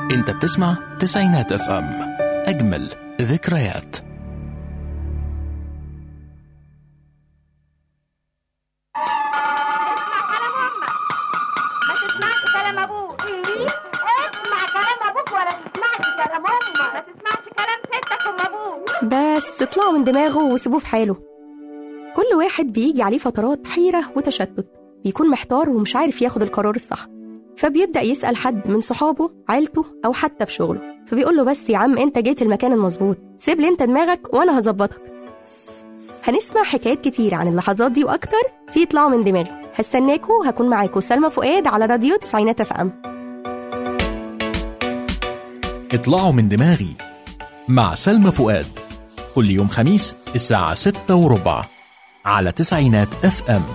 انت بتسمع تسعينات اف ام اجمل ذكريات ما تسمعش كلام ابوك اسمع كلام ابوك ولا تسمعش كلام امك ما تسمعش كلام ستك ام ابوك بس اطلعوا من دماغه وسيبوه في حاله كل واحد بيجي عليه فترات حيرة وتشتت بيكون محتار ومش عارف ياخد القرار الصح فبيبدأ يسأل حد من صحابه عيلته أو حتى في شغله فبيقول له بس يا عم أنت جيت المكان المظبوط سيب لي أنت دماغك وأنا هظبطك هنسمع حكايات كتير عن اللحظات دي وأكتر في اطلعوا من دماغي هستناكوا هكون معاكوا سلمى فؤاد على راديو تسعينات اف ام اطلعوا من دماغي مع سلمى فؤاد كل يوم خميس الساعة ستة وربع على تسعينات اف ام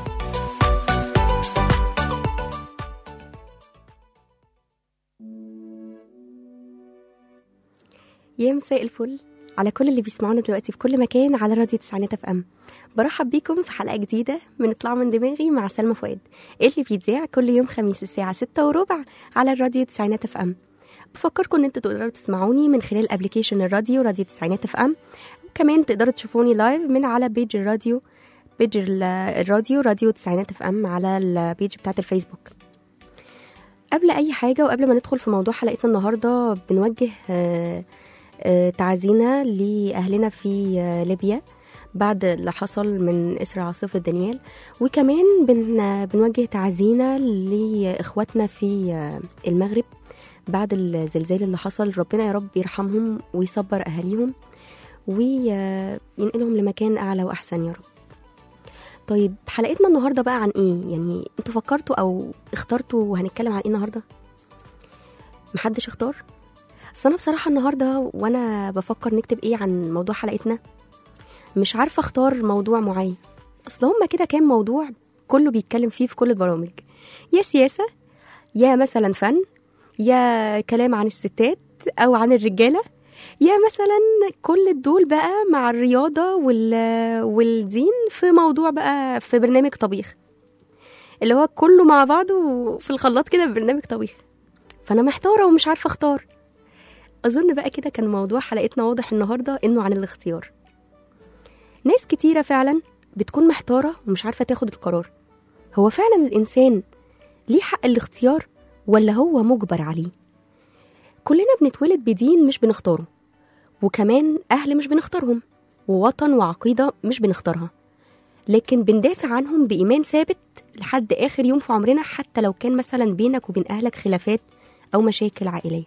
يا مساء الفل على كل اللي بيسمعونا دلوقتي في كل مكان على راديو تسعينات اف ام برحب بيكم في حلقه جديده من اطلعوا من دماغي مع سلمى فؤاد اللي بيتذاع كل يوم خميس الساعه ستة وربع على الراديو تسعينات اف ام بفكركم ان انتوا تقدروا تسمعوني من خلال ابلكيشن الراديو راديو تسعينات اف ام وكمان تقدروا تشوفوني لايف من على بيج الراديو بيج ال- الراديو راديو تسعينات اف ام على البيج بتاعت الفيسبوك قبل اي حاجه وقبل ما ندخل في موضوع حلقتنا النهارده بنوجه آه، آه، تعزينا لاهلنا في آه، ليبيا بعد اللي حصل من اسر عاصفه دانيال وكمان بن بنوجه تعزينا لاخواتنا في آه، المغرب بعد الزلزال اللي حصل ربنا يا رب يرحمهم ويصبر اهاليهم وينقلهم لمكان اعلى واحسن يا رب طيب حلقتنا النهارده بقى عن ايه يعني انتوا فكرتوا او اخترتوا هنتكلم عن ايه النهارده محدش اختار بس انا بصراحه النهارده وانا بفكر نكتب ايه عن موضوع حلقتنا مش عارفه اختار موضوع معين اصل هما كده كام موضوع كله بيتكلم فيه في كل البرامج يا سياسه يا مثلا فن يا كلام عن الستات او عن الرجاله يا مثلا كل دول بقى مع الرياضه وال والدين في موضوع بقى في برنامج طبيخ اللي هو كله مع بعضه في الخلاط كده برنامج طبيخ فانا محتاره ومش عارفه اختار اظن بقى كده كان موضوع حلقتنا واضح النهارده انه عن الاختيار ناس كتيره فعلا بتكون محتاره ومش عارفه تاخد القرار هو فعلا الانسان ليه حق الاختيار ولا هو مجبر عليه كلنا بنتولد بدين مش بنختاره وكمان اهل مش بنختارهم ووطن وعقيده مش بنختارها لكن بندافع عنهم بايمان ثابت لحد اخر يوم في عمرنا حتى لو كان مثلا بينك وبين اهلك خلافات او مشاكل عائليه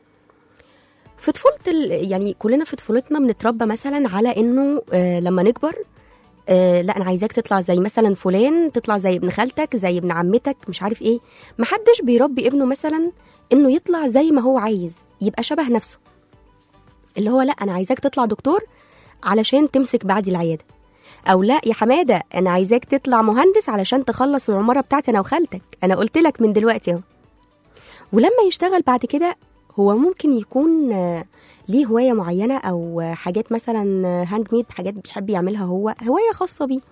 في طفولة ال... يعني كلنا في طفولتنا بنتربى مثلا على انه آه لما نكبر آه لا انا عايزاك تطلع زي مثلا فلان تطلع زي ابن خالتك زي ابن عمتك مش عارف ايه محدش بيربي ابنه مثلا انه يطلع زي ما هو عايز يبقى شبه نفسه اللي هو لا انا عايزاك تطلع دكتور علشان تمسك بعدي العياده او لا يا حماده انا عايزاك تطلع مهندس علشان تخلص العماره بتاعتي انا وخالتك انا قلت لك من دلوقتي اهو ولما يشتغل بعد كده هو ممكن يكون آه، ليه هواية معينة أو آه، حاجات مثلا هاند ميد حاجات بيحب يعملها هو هواية خاصة بيه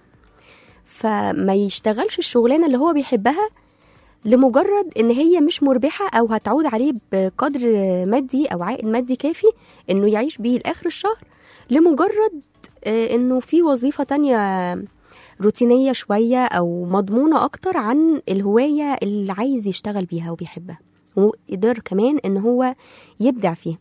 فما يشتغلش الشغلانة اللي هو بيحبها لمجرد ان هي مش مربحة او هتعود عليه بقدر مادي او عائد مادي كافي انه يعيش بيه لاخر الشهر لمجرد آه، انه في وظيفة تانية روتينية شوية او مضمونة اكتر عن الهواية اللي عايز يشتغل بيها وبيحبها وقدر كمان ان هو يبدع فيها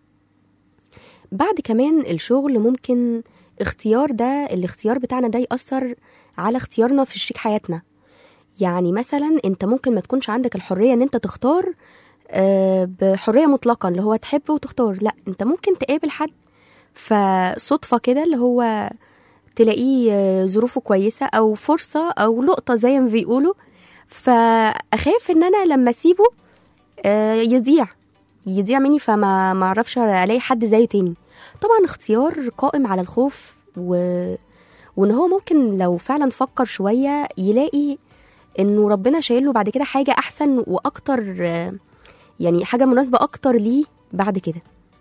بعد كمان الشغل ممكن اختيار ده الاختيار بتاعنا ده يأثر على اختيارنا في شريك حياتنا يعني مثلا انت ممكن ما تكونش عندك الحرية ان انت تختار آه، بحرية مطلقة اللي هو تحب وتختار لا انت ممكن تقابل حد فصدفة كده اللي هو تلاقيه آه، ظروفه كويسة او فرصة او لقطة زي ما بيقولوا فاخاف ان انا لما اسيبه آه، يضيع يضيع مني فما ما اعرفش الاقي حد زيه تاني طبعا اختيار قائم على الخوف و... وان هو ممكن لو فعلا فكر شويه يلاقي انه ربنا شايل له بعد كده حاجه احسن واكتر آه، يعني حاجه مناسبه اكتر ليه بعد كده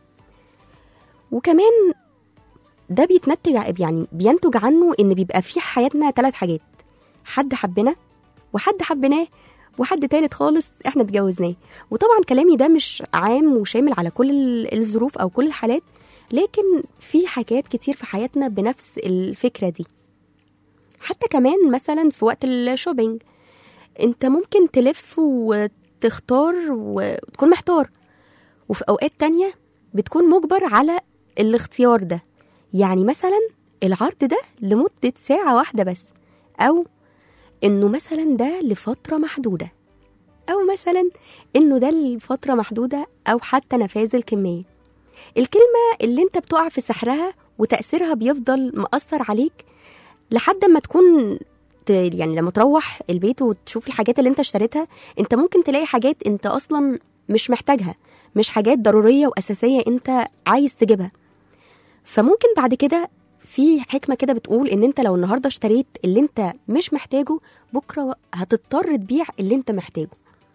وكمان ده بيتنتج ع- يعني بينتج عنه ان بيبقى في حياتنا ثلاث حاجات حد حبنا وحد حبناه وحد تالت خالص احنا اتجوزناه وطبعا كلامي ده مش عام وشامل على كل ال- الظروف او كل الحالات لكن في حاجات كتير في حياتنا بنفس الفكره دي حتى كمان مثلا في وقت الشوبينج انت ممكن تلف وتختار وتكون محتار وفي اوقات تانية بتكون مجبر على الاختيار ده يعني مثلا العرض ده لمدة ساعة واحدة بس أو إنه مثلا ده لفترة محدودة أو مثلا إنه ده لفترة محدودة أو حتى نفاذ الكمية الكلمة اللي انت بتقع في سحرها وتأثيرها بيفضل مأثر عليك لحد ما تكون ت- يعني لما تروح البيت وتشوف الحاجات اللي انت اشتريتها انت ممكن تلاقي حاجات انت اصلا مش محتاجها مش حاجات ضرورية وأساسية انت عايز تجيبها فممكن بعد كده في حكمة كده بتقول ان انت لو النهاردة اشتريت اللي انت مش محتاجه بكرة هتضطر تبيع اللي انت محتاجه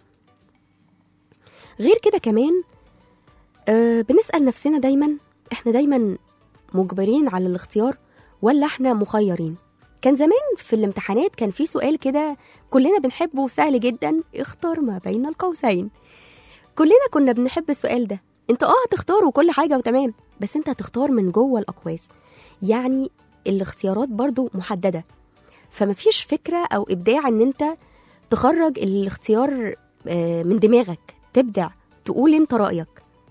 غير كده كمان آه بنسأل نفسنا دايما احنا دايما مجبرين على الاختيار ولا احنا مخيرين كان زمان في الامتحانات كان في سؤال كده كلنا بنحبه سهل جدا اختار ما بين القوسين كلنا كنا بنحب السؤال ده انت اه هتختار وكل حاجة وتمام بس انت هتختار من جوه الأقواس يعني الاختيارات برضو محددة فمفيش فكرة أو إبداع إن أنت تخرج الاختيار آه، من دماغك تبدع تقول أنت رأيك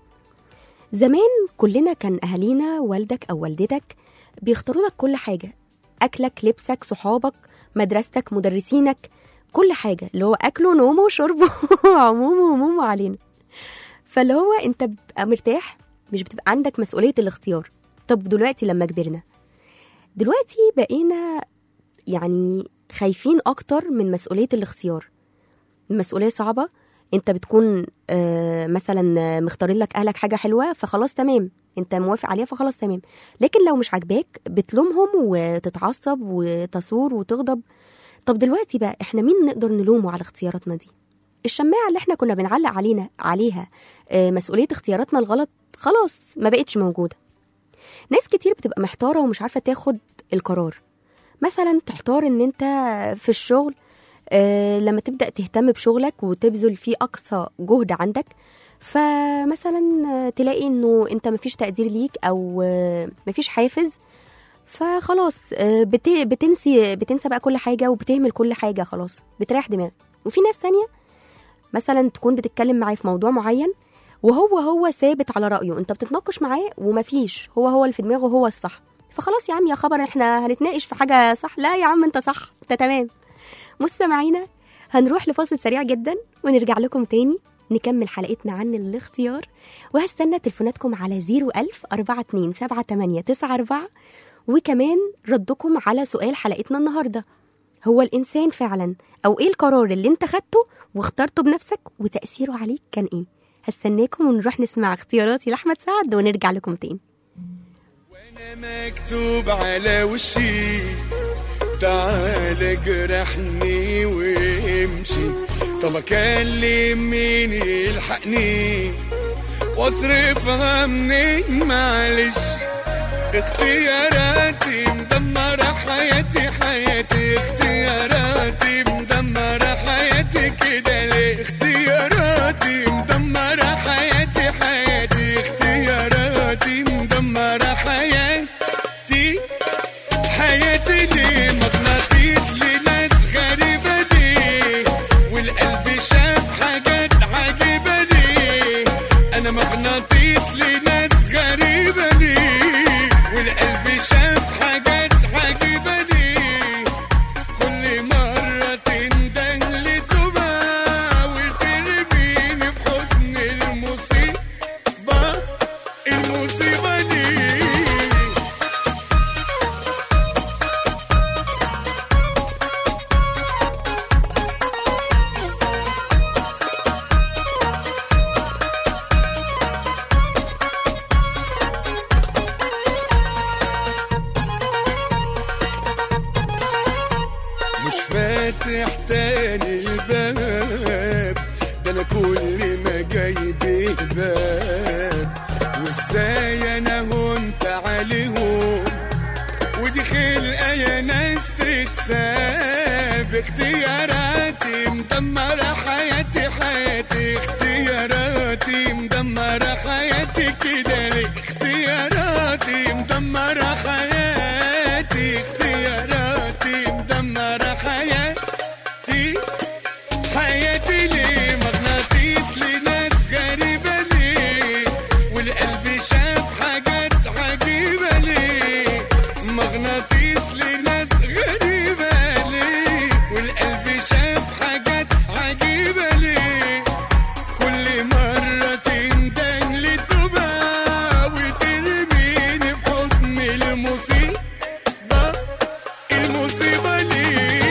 زمان كلنا كان أهالينا والدك أو والدتك بيختاروا لك كل حاجة أكلك لبسك صحابك مدرستك مدرسينك كل حاجة اللي هو أكله نومه وشربه عمومه وهمومه علينا فاللي هو أنت بتبقى مرتاح مش بتبقى عندك مسؤولية الاختيار طب دلوقتي لما كبرنا دلوقتي بقينا يعني خايفين أكتر من مسؤولية الاختيار المسؤولية صعبة انت بتكون آه، مثلا مختارين لك اهلك حاجه حلوه فخلاص تمام انت موافق عليها فخلاص تمام لكن لو مش عاجباك بتلومهم وتتعصب وتصور وتغضب طب دلوقتي بقى احنا مين نقدر نلومه على اختياراتنا دي الشماعه اللي احنا كنا بنعلق علينا عليها آه، مسؤوليه اختياراتنا الغلط خلاص ما بقتش موجوده ناس كتير بتبقى محتاره ومش عارفه تاخد القرار مثلا تحتار ان انت في الشغل آه، لما تبدا تهتم بشغلك وتبذل فيه اقصى جهد عندك فمثلا آه، تلاقي انه انت مفيش تقدير ليك او آه، مفيش حافز فخلاص آه، بت- بتنسي بتنسى بقى كل حاجه وبتهمل كل حاجه خلاص بتريح دماغك وفي ناس تانية مثلا تكون بتتكلم معاه في موضوع معين وهو هو ثابت على رايه انت بتتناقش معاه ومفيش هو هو اللي في دماغه هو الصح فخلاص يا عم يا خبر احنا هنتناقش في حاجه صح لا يا عم انت صح انت تمام مستمعينا هنروح لفاصل سريع جدا ونرجع لكم تاني نكمل حلقتنا عن الاختيار وهستنى تليفوناتكم على 01000 427894 وكمان ردكم على سؤال حلقتنا النهارده هو الإنسان فعلا أو إيه القرار اللي أنت خدته واخترته بنفسك وتأثيره عليك كان إيه هستناكم ونروح نسمع اختياراتي لأحمد سعد ونرجع لكم تاني وانا مكتوب على وشي تعال اجرحني وامشي طب اكلم مين يلحقني واصرفها منين معلش اختياراتي مدمرة حياتي حياتي اختياراتي مدمرة حياتي كده ليه اختياراتي مدمرة حياتي حياتي اختياراتي مدمرة حياتي حياتي ليه مغناطيس لناس غريبة ليه والقلب شاف حاجات عجيبة ليه أنا مغناطيس لناس غريبة ليه والقلب شاف حاجات عجيبة ليه كل مرة تندن لتوبة وترميني في حضن المصيبة المصيبة ليه مش فاتح تاني الباب ده انا كل ما جايب الباب وازاي انا هنت عليهم ودي خلقه يا ناس تتساب اختياراتي مدمرة مدمرة حياتي حياتي اختياراتي مدمرة حياتي كده ليه اختياراتي مدمرة حياتي اختياراتي مدمرة حياتي حياتي ليه مغناطيس لناس غريبة ليه والقلب شاف حاجات عجيبة ليه مغناطيس لناس غريبة ليه والقلب شاف حاجات عجيبة ليه كل مرة تندن لتوبة وترميني بحضن المصيبة المصيبة ليه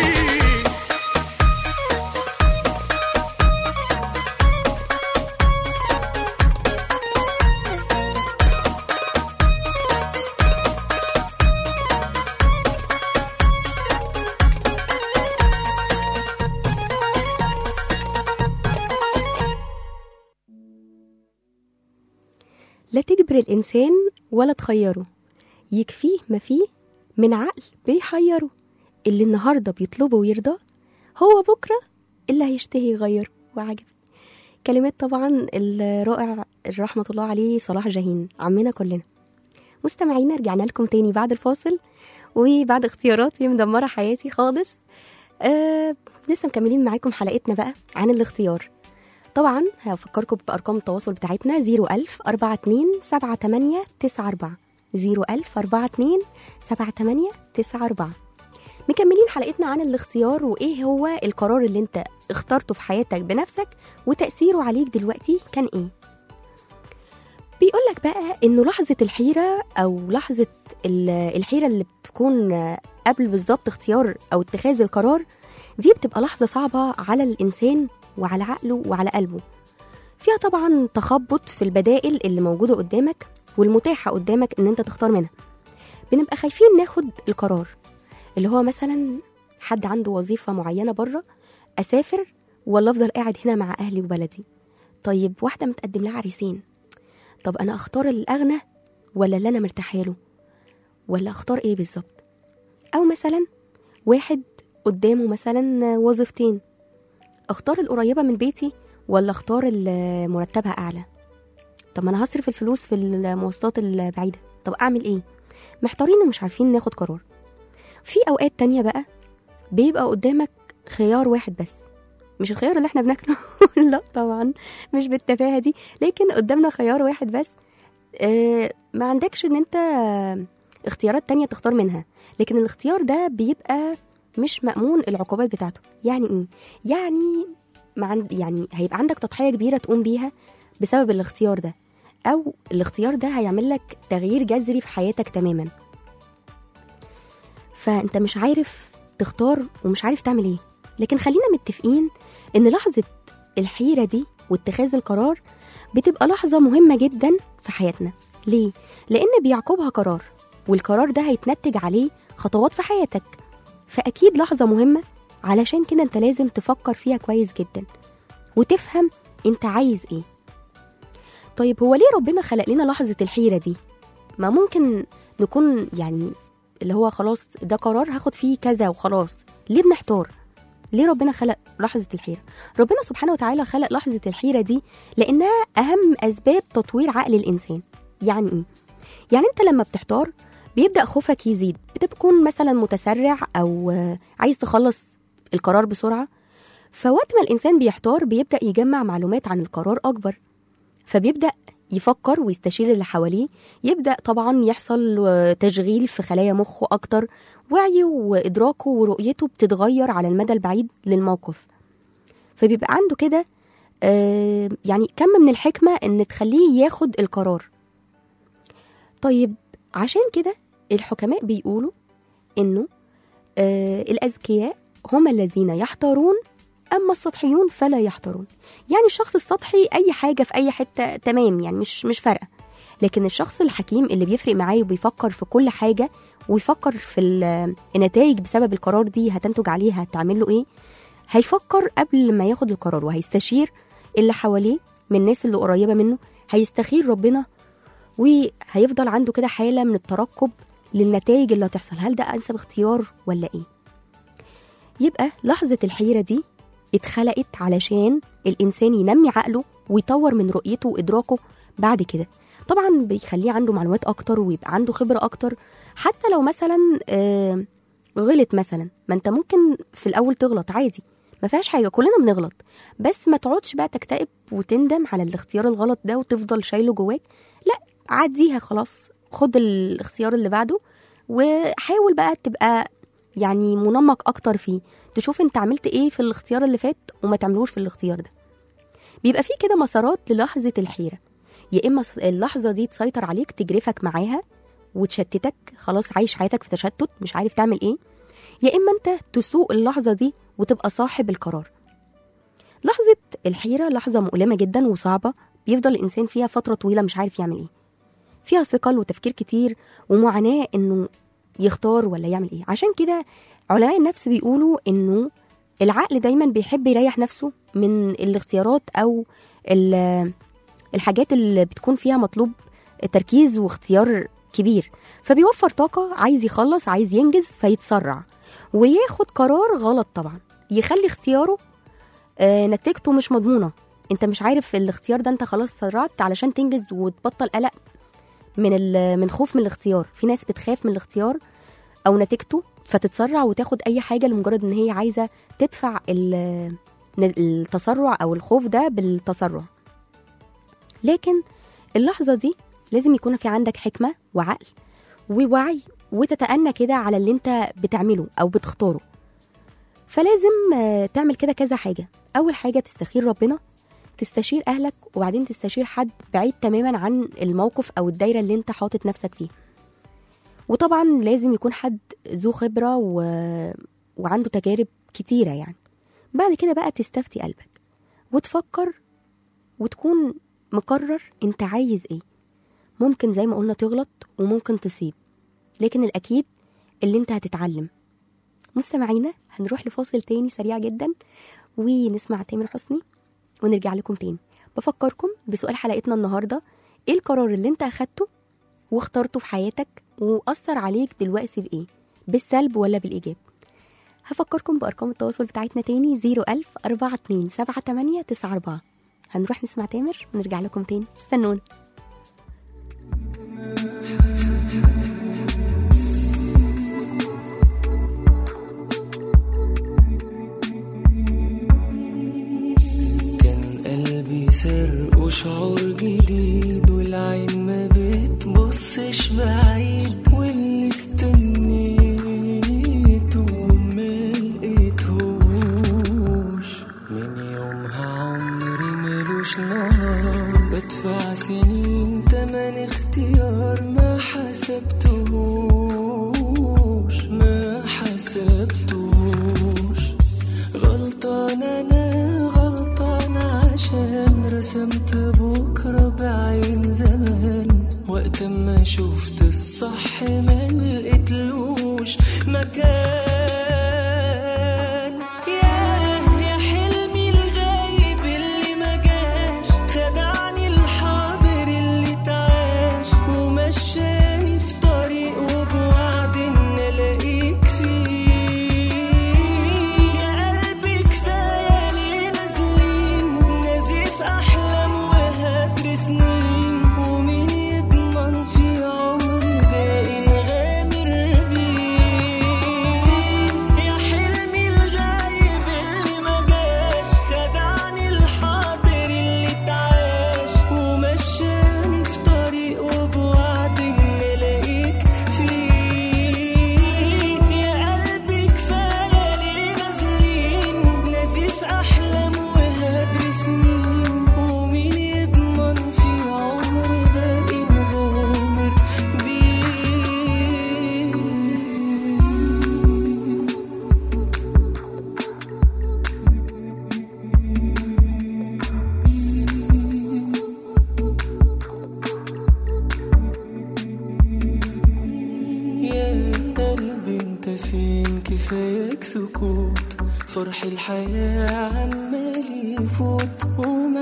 لا تجبر الإنسان ولا تخيره يكفيه ما فيه من عقل بيحيره اللي النهاردة بيطلبه ويرضاه هو بكرة اللي هيشتهي يغيره وعجب كلمات طبعا الرائع رحمة الله عليه صلاح جاهين عمنا كلنا مستمعينا رجعنا لكم تاني بعد الفاصل وبعد اختياراتي مدمرة حياتي خالص آه لسه مكملين معاكم حلقتنا بقى عن الاختيار طبعا هفكركم بأرقام التواصل بتاعتنا 01000 42 78 94 01000 42 78 94 مكملين حلقتنا عن الاختيار وايه هو القرار اللي انت اخترته في حياتك بنفسك وتأثيره عليك دلوقتي كان ايه بيقولك بقى انه لحظة الحيرة او لحظة ال- الحيرة اللي بتكون قبل بالظبط اختيار او اتخاذ القرار دي بتبقى لحظة صعبة على الانسان وعلى عقله وعلى قلبه فيها طبعا تخبط في البدائل اللي موجودة قدامك والمتاحة قدامك ان انت تختار منها بنبقى خايفين ناخد القرار اللي هو مثلا حد عنده وظيفة معينة بره أسافر ولا أفضل قاعد هنا مع أهلي وبلدي طيب واحدة متقدم لها عريسين طب أنا أختار الأغنى ولا اللي أنا مرتاحة له ولا أختار إيه بالظبط أو مثلا واحد قدامه مثلا وظيفتين اختار القريبة من بيتي ولا اختار اللي مرتبها أعلى طب ما أنا هصرف الفلوس في المواصلات البعيدة طب أعمل إيه محتارين ومش عارفين ناخد قرار في أوقات تانية بقى بيبقى قدامك خيار واحد بس مش الخيار اللي احنا بناكله لا طبعا مش بالتفاهة دي لكن قدامنا خيار واحد بس اه ما عندكش ان انت اختيارات تانية تختار منها لكن الاختيار ده بيبقى مش مأمون العقوبات بتاعته يعني ايه يعني مع يعني هيبقى عندك تضحية كبيرة تقوم بيها بسبب الاختيار ده او الاختيار ده هيعمل لك تغيير جذري في حياتك تماما فانت مش عارف تختار ومش عارف تعمل ايه لكن خلينا متفقين ان لحظة الحيرة دي واتخاذ القرار بتبقى لحظة مهمة جدا في حياتنا ليه؟ لأن بيعقبها قرار والقرار ده هيتنتج عليه خطوات في حياتك فأكيد لحظة مهمة علشان كده انت لازم تفكر فيها كويس جدا وتفهم انت عايز ايه طيب هو ليه ربنا خلق لنا لحظة الحيرة دي؟ ما ممكن نكون يعني اللي هو خلاص ده قرار هاخد فيه كذا وخلاص ليه بنحتار ليه ربنا خلق لحظة الحيرة ربنا سبحانه وتعالى خلق لحظة الحيرة دي لأنها أهم أسباب تطوير عقل الإنسان يعني إيه؟ يعني أنت لما بتحتار بيبدأ خوفك يزيد بتكون مثلا متسرع أو آه، عايز تخلص القرار بسرعة فوقت ما الإنسان بيحتار بيبدأ يجمع معلومات عن القرار أكبر فبيبدأ يفكر ويستشير اللي حواليه يبدأ طبعا يحصل آه، تشغيل في خلايا مخه أكتر وعيه وإدراكه ورؤيته بتتغير على المدى البعيد للموقف فبيبقى عنده كده آه، يعني كم من الحكمة إن تخليه ياخد القرار طيب عشان كده الحكماء بيقولوا إنه آه، الأذكياء هم الذين يحتارون أما السطحيون فلا يحتارون يعني الشخص السطحي أي حاجة في أي حتة تمام يعني مش مش فارقة لكن الشخص الحكيم اللي بيفرق معاه وبيفكر في كل حاجة ويفكر في ال- النتائج بسبب القرار دي هتنتج عليه هتعمل له ايه هيفكر قبل ما ياخد القرار وهيستشير اللي حواليه من الناس اللي قريبة منه هيستخير ربنا وهيفضل عنده كده حالة من الترقب للنتائج اللي هتحصل هل ده أنسب اختيار ولا ايه يبقى لحظة الحيرة دي اتخلقت علشان الإنسان ينمي عقله ويطور من رؤيته وإدراكه بعد كده طبعا بيخليه عنده معلومات أكتر ويبقى عنده خبرة أكتر حتى لو مثلا آه غلط مثلا ما انت ممكن في الأول تغلط عادي ما فيهاش حاجة كلنا بنغلط بس ما تقعدش بقى تكتئب وتندم على الاختيار الغلط ده وتفضل شايله جواك لا عديها خلاص خد الاختيار اللي بعده وحاول بقى تبقى يعني منمق اكتر فيه تشوف انت عملت ايه في الاختيار اللي فات وما تعملوش في الاختيار ده بيبقى فيه كده مسارات للحظة الحيرة يا اما الص- اللحظة دي تسيطر عليك تجرفك معاها وتشتتك خلاص عايش حياتك في تشتت مش عارف تعمل ايه يا اما انت تسوق اللحظة دي وتبقى صاحب القرار لحظة الحيرة لحظة مؤلمة جدا وصعبة بيفضل الإنسان فيها فترة طويلة مش عارف يعمل إيه فيها ثقل وتفكير كتير ومعاناة إنه يختار ولا يعمل إيه عشان كده علماء النفس بيقولوا إنه العقل دايما بيحب يريح نفسه من الاختيارات أو ال- الحاجات اللي بتكون فيها مطلوب تركيز واختيار كبير فبيوفر طاقة عايز يخلص عايز ينجز فيتسرع وياخد قرار غلط طبعا يخلي اختياره آه، نتيجته مش مضمونه انت مش عارف الاختيار ده انت خلاص سرعت علشان تنجز وتبطل قلق من ال- من خوف من الاختيار في ناس بتخاف من الاختيار او نتيجته فتتسرع وتاخد اي حاجه لمجرد ان هي عايزه تدفع ال- التسرع او الخوف ده بالتسرع لكن اللحظه دي لازم يكون في عندك حكمه وعقل ووعي وتتأنى كده على اللي انت بتعمله او بتختاره فلازم آه، تعمل كده كذا حاجة أول حاجة تستخير ربنا تستشير أهلك وبعدين تستشير حد بعيد تماما عن الموقف أو الدايرة اللي انت حاطط نفسك فيها وطبعا لازم يكون حد ذو خبرة و... وعنده تجارب كتيرة يعني بعد كده بقى تستفتي قلبك وتفكر وتكون مقرر انت عايز ايه ممكن زي ما قلنا تغلط وممكن تصيب لكن الأكيد اللي انت هتتعلم مستمعينا هنروح لفاصل تاني سريع جدا ونسمع تامر حسني ونرجع لكم تاني بفكركم بسؤال حلقتنا النهارده ايه القرار اللي انت اخدته واخترته في حياتك واثر عليك دلوقتي بايه بالسلب ولا بالايجاب هفكركم بارقام التواصل بتاعتنا تاني 01000 42 78 94 هنروح نسمع تامر ونرجع لكم تاني استنونا كان قلبي سرق وشعور جديد والعين ما بتبصش بعيد واللي استنيته ما لقيتهوش من يومها عمري ملوش نهار بدفع سنين تمن اختيار ما حسبتهوش ما حسبتهوش غلطان انا غلطان عشان رسمت بكرة بعين زمان وقت ما شفت الصح ما لقيتلوش مكان ياه يا حلمي الغايب اللي ما جاش خدعني الحاضر اللي تعاش ومشاني في طريق وبوعد ان الاقيك فيه يا قلبي كفايه ليه نازلين نزيف احلام وهدر سنين ومين يضمن في عمر باقي نغامر بيه يا حلمي الغايب اللي ما جاش خدعني الحاضر اللي تعاش ومشاني في طريق وبوعد ان الاقيك فيه يا قلبي كفايه ليه نازلين نزيف احلام وهدر سنين ومين يضمن في عمر باقي نغامر بيه يا قلبي انت فين كفاياك سكوت فرح الحياة عمال يفوت وما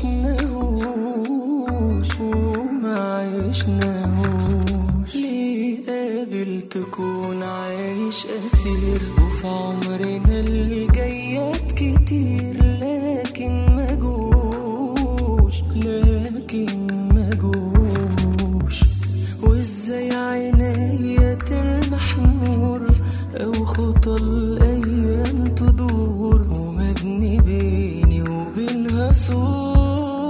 عشناهوش وما عشناهوش ليه قابل تكون عايش أسير وفي عمرنا الجايات كتير كتير لكن ما جوش لكن ما جوش وازاي عينيا تلمح نور او خطى الايام تدور ومبني بيني وبينها سور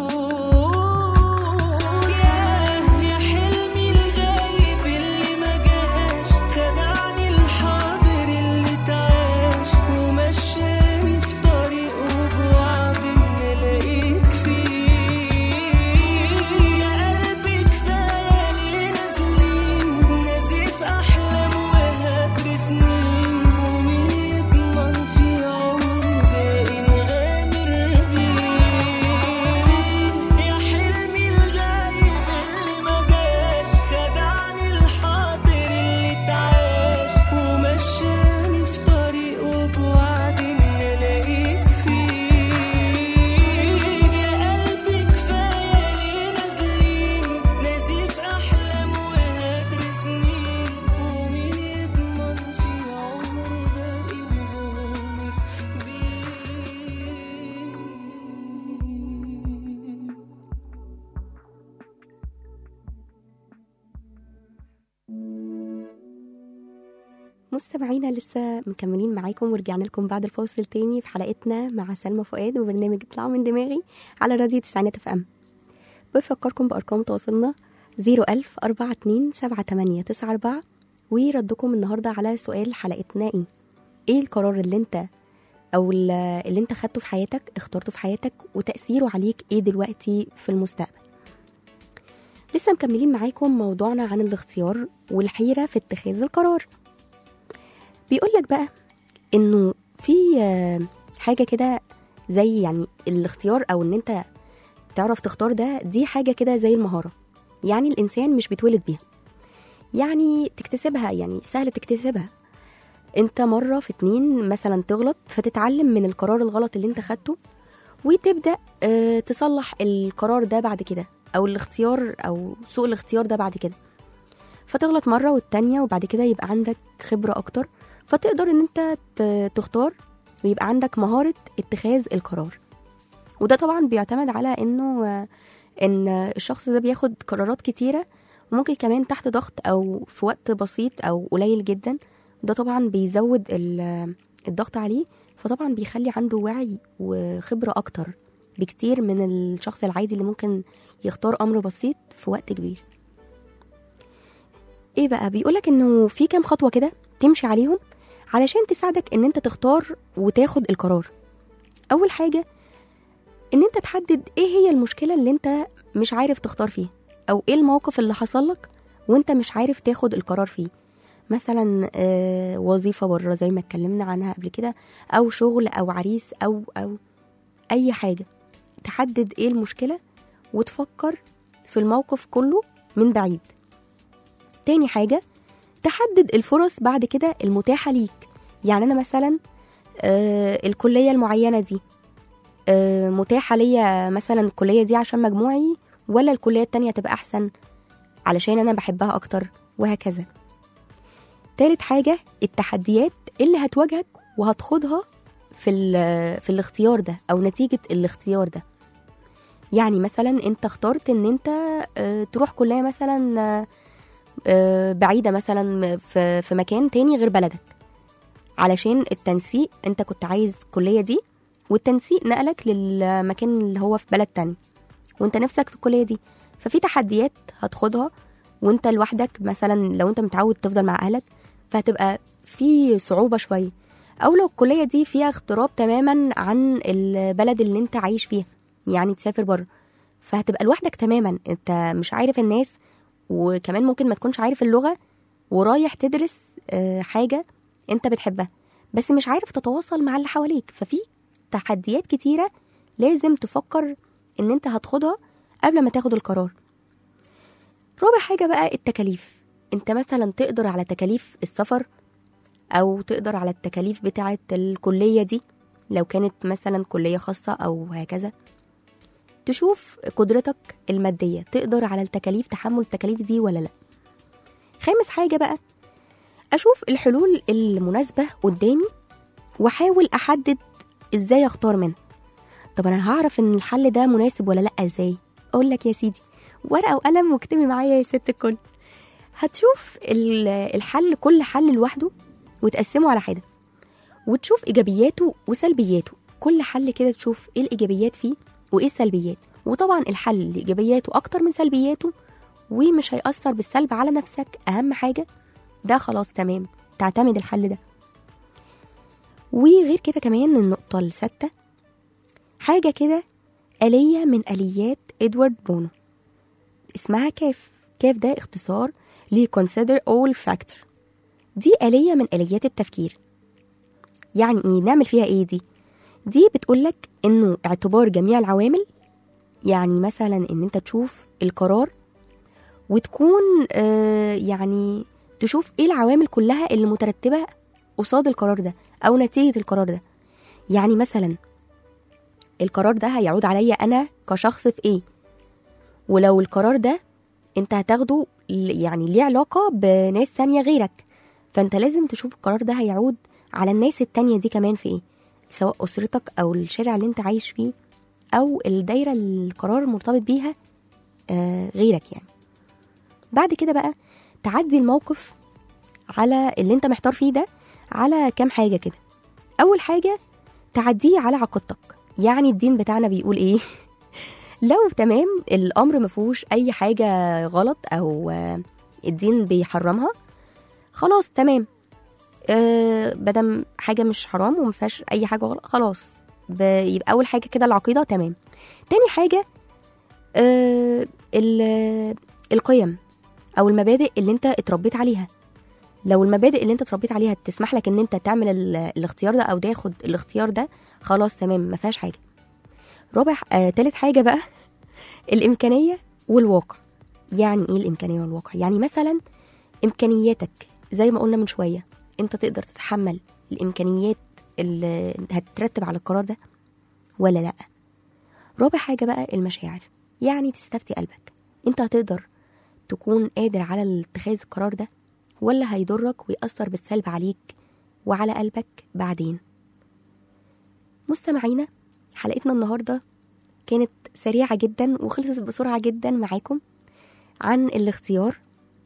ياه يا حلمي الغايب اللي ما جاش خدعني الحاضر اللي تعاش ومشاني في طريقه بوعد ان الاقيك فيه يا قلبي كفايه ليه نازلين نزيف احلام وهجر سنين ومين يضمن في عمر باقي نغامر بيه يا حلمي الغايب اللي ما جاش خدعني الحاضر اللي تعاش ومشاني في طريقه بوعد ان الاقيك فيه يا قلبي كفايه ليه نازلين نزيف احلام وهجر سنين ومين يضمن في عمر باقي نغامر بيه مستمعينا لسه مكملين معاكم ورجعنا لكم بعد الفاصل تاني في حلقتنا مع سلمى فؤاد وبرنامج اطلعوا من دماغي على راديو تسعينات اف ام بفكركم بأرقام تواصلنا 01000 42 78 94 وردكم النهاردة على سؤال حلقتنا ايه ايه القرار اللي انت او ال- اللي انت خدته في حياتك اخترته في حياتك وتأثيره عليك ايه دلوقتي في المستقبل لسه مكملين معاكم موضوعنا عن الاختيار والحيرة في اتخاذ القرار بيقول لك بقى انه في آه، حاجه كده زي يعني الاختيار او ان انت تعرف تختار ده دي حاجه كده زي المهاره يعني الانسان مش بيتولد بيها يعني تكتسبها يعني سهل تكتسبها انت مره في اتنين مثلا تغلط فتتعلم من القرار الغلط اللي انت خدته وتبدا آه، تصلح القرار ده بعد كده او الاختيار او سوء الاختيار ده بعد كده فتغلط مره والتانيه وبعد كده يبقى عندك خبره اكتر فتقدر ان انت ت- تختار ويبقى عندك مهارة اتخاذ القرار وده طبعا بيعتمد على انه آه، ان الشخص ده بياخد قرارات كتيرة وممكن كمان تحت ضغط او في وقت بسيط او قليل جدا ده طبعا بيزود ال- الضغط عليه فطبعا بيخلي عنده وعي وخبرة اكتر بكتير من الشخص العادي اللي ممكن يختار امر بسيط في وقت كبير ايه بقى بيقولك انه في كام خطوة كده تمشي عليهم علشان تساعدك ان انت تختار وتاخد القرار اول حاجه ان انت تحدد ايه هي المشكله اللي انت مش عارف تختار فيها او ايه الموقف اللي حصل لك وانت مش عارف تاخد القرار فيه مثلا آه، وظيفه بره زي ما اتكلمنا عنها قبل كده او شغل او عريس او او اي حاجه تحدد ايه المشكله وتفكر في الموقف كله من بعيد تاني حاجه تحدد الفرص بعد كده المتاحة ليك يعني أنا مثلا آه الكلية المعينة دي آه متاحة ليا مثلا الكلية دي عشان مجموعي ولا الكلية التانية تبقى أحسن علشان أنا بحبها أكتر وهكذا تالت حاجة التحديات اللي هتواجهك وهتخوضها في, ال- في الاختيار ده أو نتيجة الاختيار ده يعني مثلا انت اخترت ان انت آه، تروح كلية مثلا آه، آه، بعيدة مثلا في في مكان تاني غير بلدك علشان التنسيق انت كنت عايز الكلية دي والتنسيق نقلك للمكان اللي هو في بلد تاني وانت نفسك في الكلية دي ففي تحديات هتاخدها وانت لوحدك مثلا لو انت متعود تفضل مع اهلك فهتبقى في صعوبة شوية او لو الكلية دي فيها اغتراب تماما عن البلد اللي انت عايش فيها يعني تسافر بره فهتبقى لوحدك تماما انت مش عارف الناس وكمان ممكن ما تكونش عارف اللغة ورايح تدرس آه، حاجة انت بتحبها بس مش عارف تتواصل مع اللي حواليك ففي تحديات كتيرة لازم تفكر ان انت هتاخدها قبل ما تاخد القرار رابع حاجة بقى التكاليف انت مثلا تقدر على تكاليف السفر او تقدر على التكاليف بتاعة الكلية دي لو كانت مثلا كلية خاصة او هكذا تشوف قدرتك المادية تقدر على التكاليف تحمل التكاليف دي ولا لا خامس حاجة بقى أشوف الحلول المناسبة قدامي وأحاول أحدد ازاي اختار منها طب انا هعرف ان الحل ده مناسب ولا لا ازاي اقول لك يا سيدي ورقه وقلم واكتبي معايا يا ست الكل هتشوف ال- الحل كل حل لوحده وتقسمه على حده وتشوف ايجابياته وسلبياته كل حل كده تشوف ايه الايجابيات فيه وايه السلبيات وطبعا الحل اللي ايجابياته اكتر من سلبياته ومش هيأثر بالسلب على نفسك اهم حاجه ده خلاص تمام تعتمد الحل ده وغير كده كمان النقطة الستة حاجة كده آلية من آليات إدوارد بونو اسمها كاف كاف ده اختصار ل consider all factor دي آلية من آليات التفكير يعني ايه نعمل فيها ايه دي دي بتقولك انه اعتبار جميع العوامل يعني مثلا ان انت تشوف القرار وتكون آه يعني تشوف ايه العوامل كلها اللي مترتبة قصاد القرار ده او نتيجة القرار ده يعني مثلا القرار ده هيعود عليا انا كشخص في ايه ولو القرار ده انت هتاخده ل- يعني ليه علاقة بناس تانية غيرك فانت لازم تشوف القرار ده هيعود على الناس التانية دي كمان في ايه سواء أسرتك أو الشارع اللي انت عايش فيه أو الدايرة اللي القرار مرتبط بيها آه غيرك يعني بعد كده بقى تعدي الموقف على اللي انت محتار فيه ده على كام حاجة كده أول حاجة تعديه على عقيدتك يعني الدين بتاعنا بيقول ايه لو تمام الأمر مفهوش أي حاجة غلط أو آه، الدين بيحرمها خلاص تمام آه بدم حاجة مش حرام ومفيهاش أي حاجة غلط خلاص ب- يبقى أول حاجة كده العقيدة تمام تاني حاجة آه ال- القيم أو المبادئ اللي أنت اتربيت عليها لو المبادئ اللي انت اتربيت عليها تسمح لك ان انت تعمل ال- الاختيار ده او تاخد الاختيار ده خلاص تمام ما فيهاش حاجه رابع آه، تالت حاجه بقى الامكانيه والواقع يعني ايه الامكانيه والواقع يعني مثلا امكانياتك زي ما قلنا من شويه انت تقدر تتحمل الامكانيات اللي هتترتب على القرار ده ولا لا رابع حاجه بقى المشاعر يعني تستفتي قلبك انت هتقدر تكون قادر على اتخاذ القرار ده ولا هيضرك ويأثر بالسلب عليك وعلى قلبك بعدين مستمعينا حلقتنا النهاردة كانت سريعة جدا وخلصت بسرعة جدا معاكم عن الاختيار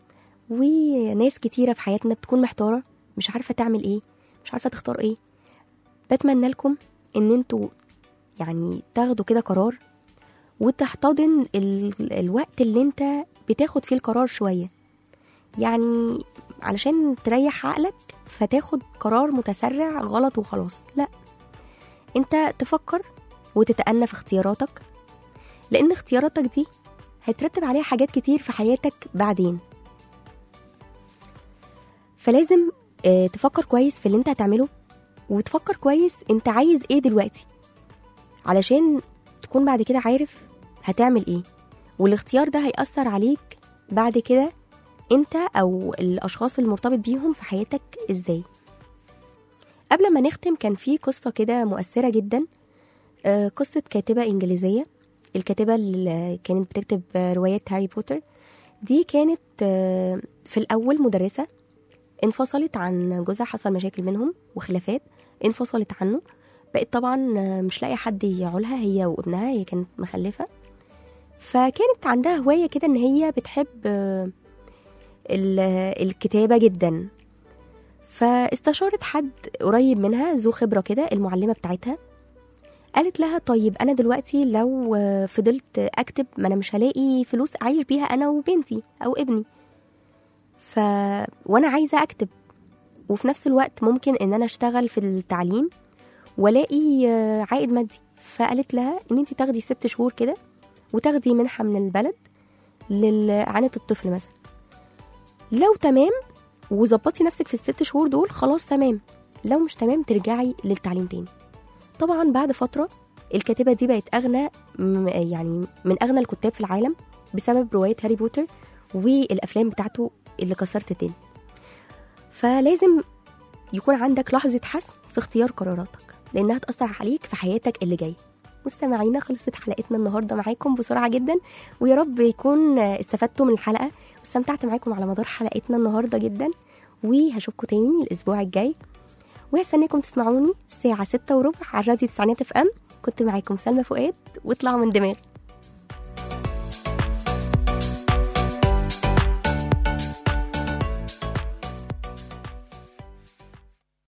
وناس كتيرة في حياتنا بتكون محتارة مش عارفة تعمل ايه مش عارفة تختار ايه بتمنى لكم ان انتوا يعني تاخدوا كده قرار وتحتضن ال... الوقت اللي انت بتاخد فيه القرار شوية يعني علشان تريح عقلك فتاخد قرار متسرع غلط وخلاص لا انت تفكر وتتأنى في اختياراتك لان اختياراتك دي هيترتب عليها حاجات كتير في حياتك بعدين فلازم آه، تفكر كويس في اللي انت هتعمله وتفكر كويس انت عايز ايه دلوقتي علشان تكون بعد كده عارف هتعمل ايه والاختيار ده هيأثر عليك بعد كده انت او الاشخاص المرتبط بيهم في حياتك ازاي قبل ما نختم كان في قصة كده مؤثرة جدا آه، قصة كاتبة إنجليزية الكاتبة اللي كانت بتكتب آه، روايات هاري بوتر دي كانت آه، في الأول مدرسة انفصلت عن جوزها حصل مشاكل منهم وخلافات انفصلت عنه بقت طبعا آه، مش لاقي حد يعولها هي وابنها هي كانت مخلفة فكانت عندها هواية كده ان هي بتحب آه، ال- الكتابة جدا فاستشارت حد قريب منها ذو خبرة كده المعلمة بتاعتها قالت لها طيب أنا دلوقتي لو آه، فضلت أكتب ما أنا مش هلاقي فلوس أعيش بيها أنا وبنتي أو ابني ف وأنا عايزة أكتب وفي نفس الوقت ممكن إن أنا أشتغل في التعليم والاقي آه، عائد مادي فقالت لها ان انت تاخدي ست شهور كده وتاخدي منحه من البلد لإعانة الطفل مثلا لو تمام وظبطي نفسك في الست شهور دول خلاص تمام لو مش تمام ترجعي للتعليم تاني طبعا بعد فترة الكاتبة دي بقت أغنى م- يعني من أغنى الكتاب في العالم بسبب رواية هاري بوتر والأفلام بتاعته اللي كسرت الدنيا فلازم يكون عندك لحظة حسم في اختيار قراراتك لأنها تأثر عليك في حياتك اللي جاية مستمعينا خلصت حلقتنا النهارده معاكم بسرعه جدا ويا رب يكون استفدتوا من الحلقه واستمتعت معاكم على مدار حلقتنا النهارده جدا وهشوفكم تاني الاسبوع الجاي وهستناكم تسمعوني الساعة ستة وربع على راديو تسعينات اف ام كنت معاكم سلمى فؤاد واطلعوا من دماغي